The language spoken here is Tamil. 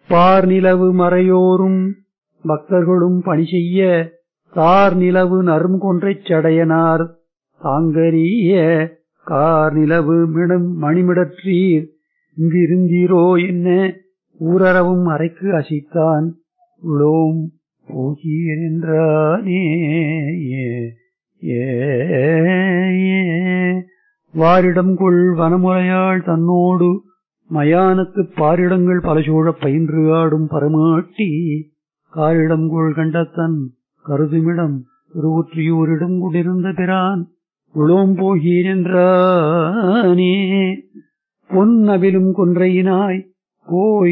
பார் நிலவு மறையோரும் பக்தர்களும் பணி செய்ய தார் நிலவு நரும் கொன்றைச் சடையனார் தாங்கரிய கார் நிலவு மிடம் மணிமிடற்றீர் இங்கிருந்தீரோ என்ன ஊரறவும் அறைக்கு அசைத்தான் உளோம் போகீர் என்றானே ஏ வாரிடம் கொள் வனமுறையாள் தன்னோடு மயானத்துப் பாரிடங்கள் பல சூழப் பயின்று ஆடும் பரமாட்டி காரிடம் கொள் கண்டத்தன் கருதுமிடம் திருவுற்றியூரிடம் கொண்டிருந்த பிரான் உளோம் போகீர் என்றானே பொன்னவிலும் கொன்றையினாய் போய்